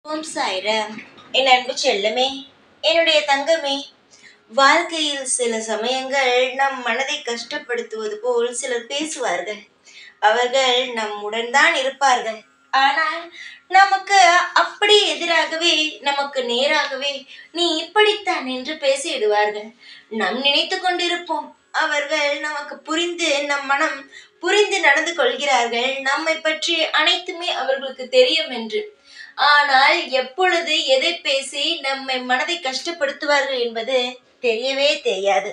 ஓம் சாய்ராம் என் அன்பு செல்லமே என்னுடைய தங்கமே வாழ்க்கையில் சில சமயங்கள் நம் மனதை கஷ்டப்படுத்துவது போல் சிலர் பேசுவார்கள் அவர்கள் நம்முடன் தான் இருப்பார்கள் ஆனால் நமக்கு அப்படி எதிராகவே நமக்கு நேராகவே நீ இப்படித்தான் என்று பேசிடுவார்கள் நாம் நினைத்து கொண்டிருப்போம் அவர்கள் நமக்கு புரிந்து நம் மனம் புரிந்து நடந்து கொள்கிறார்கள் நம்மை பற்றி அனைத்துமே அவர்களுக்கு தெரியும் என்று ஆனால் எப்பொழுது எதை பேசி நம்மை மனதை கஷ்டப்படுத்துவார்கள் என்பது தெரியவே தெரியாது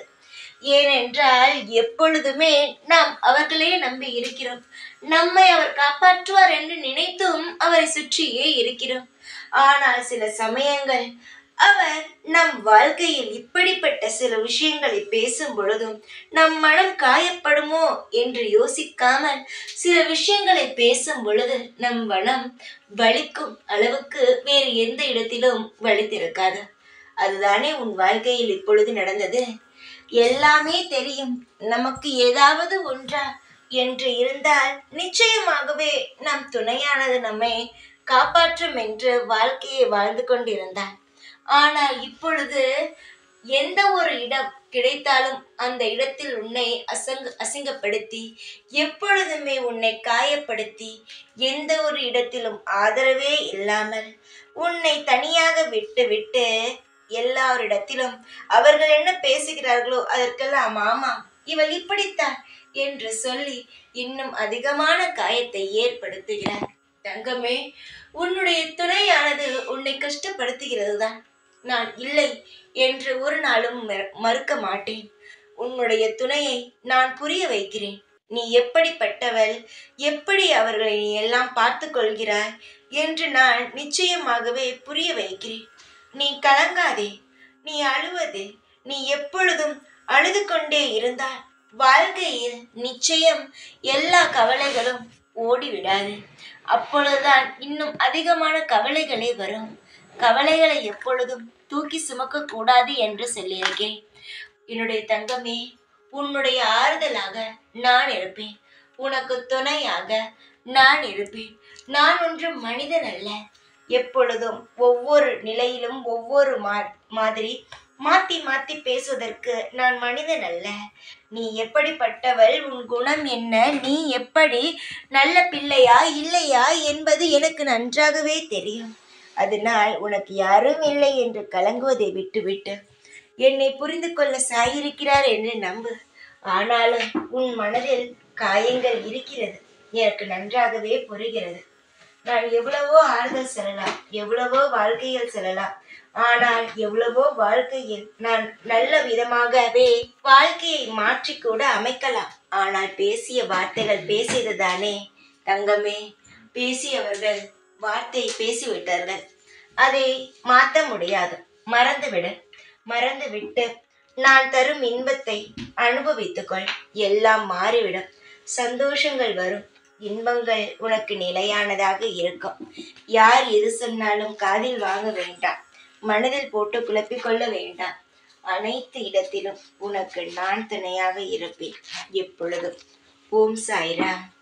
ஏனென்றால் எப்பொழுதுமே நாம் அவர்களே நம்பி இருக்கிறோம் நம்மை அவர் காப்பாற்றுவார் என்று நினைத்தும் அவரை சுற்றியே இருக்கிறோம் ஆனால் சில சமயங்கள் அவர் நம் வாழ்க்கையில் இப்படிப்பட்ட சில விஷயங்களை பேசும் பொழுதும் நம் மனம் காயப்படுமோ என்று யோசிக்காமல் சில விஷயங்களை பேசும் பொழுது நம் மனம் வலிக்கும் அளவுக்கு வேறு எந்த இடத்திலும் வலித்திருக்காது அதுதானே உன் வாழ்க்கையில் இப்பொழுது நடந்தது எல்லாமே தெரியும் நமக்கு ஏதாவது ஒன்றா என்று இருந்தால் நிச்சயமாகவே நம் துணையானது நம்மை காப்பாற்றும் என்று வாழ்க்கையை வாழ்ந்து கொண்டிருந்தார் ஆனால் இப்பொழுது எந்த ஒரு இடம் கிடைத்தாலும் அந்த இடத்தில் உன்னை அசங்க அசிங்கப்படுத்தி எப்பொழுதுமே உன்னை காயப்படுத்தி எந்த ஒரு இடத்திலும் ஆதரவே இல்லாமல் உன்னை தனியாக விட்டு விட்டு எல்லாரிடத்திலும் அவர்கள் என்ன பேசுகிறார்களோ அதற்கெல்லாம் ஆமாம் இவள் இப்படித்தான் என்று சொல்லி இன்னும் அதிகமான காயத்தை ஏற்படுத்துகிறார் தங்கமே உன்னுடைய துணையானது உன்னை கஷ்டப்படுத்துகிறது தான் நான் இல்லை என்று ஒரு நாளும் மறு- மறுக்க மாட்டேன் உன்னுடைய துணையை நான் புரிய வைக்கிறேன் நீ எப்படிப்பட்டவள் எப்படி அவர்களை நீ எல்லாம் பார்த்து கொள்கிறாய் என்று நான் நிச்சயமாகவே புரிய வைக்கிறேன் நீ கலங்காதே நீ அழுவது நீ எப்பொழுதும் அழுது கொண்டே இருந்தால் வாழ்க்கையில் நிச்சயம் எல்லா கவலைகளும் ஓடிவிடாது அப்பொழுதுதான் இன்னும் அதிகமான கவலைகளே வரும் கவலைகளை எப்பொழுதும் தூக்கி சுமக்க கூடாது என்று சொல்லியிருக்கேன் என்னுடைய தங்கமே உன்னுடைய ஆறுதலாக நான் இருப்பேன் உனக்கு துணையாக நான் இருப்பேன் நான் ஒன்றும் மனிதன் அல்ல எப்பொழுதும் ஒவ்வொரு நிலையிலும் ஒவ்வொரு மா மாதிரி மாத்தி மாத்தி பேசுவதற்கு நான் மனிதன் அல்ல நீ எப்படிப்பட்டவள் உன் குணம் என்ன நீ எப்படி நல்ல பிள்ளையா இல்லையா என்பது எனக்கு நன்றாகவே தெரியும் அதனால் உனக்கு யாரும் இல்லை என்று கலங்குவதை விட்டுவிட்டு என்னை புரிந்து கொள்ள சாயிருக்கிறார் என்று நம்பு ஆனாலும் உன் மனதில் காயங்கள் இருக்கிறது எனக்கு நன்றாகவே புரிகிறது நான் எவ்வளவோ ஆறுதல் செல்லலாம் எவ்வளவோ வாழ்க்கையில் செல்லலாம் ஆனால் எவ்வளவோ வாழ்க்கையில் நான் நல்ல விதமாகவே வாழ்க்கையை மாற்றி கூட அமைக்கலாம் ஆனால் பேசிய வார்த்தைகள் பேசியதுதானே தங்கமே பேசியவர்கள் வார்த்தை பேசிவிட்டார்கள் அதை மாற்ற முடியாது மறந்துவிடு மறந்துவிட்டு நான் தரும் இன்பத்தை அனுபவித்துக்கொள் எல்லாம் மாறிவிடும் சந்தோஷங்கள் வரும் இன்பங்கள் உனக்கு நிலையானதாக இருக்கும் யார் எது சொன்னாலும் காதில் வாங்க வேண்டாம் மனதில் போட்டு குழப்பிக் கொள்ள வேண்டாம் அனைத்து இடத்திலும் உனக்கு நான் துணையாக இருப்பேன் எப்பொழுதும் ஓம் சாய்ராம்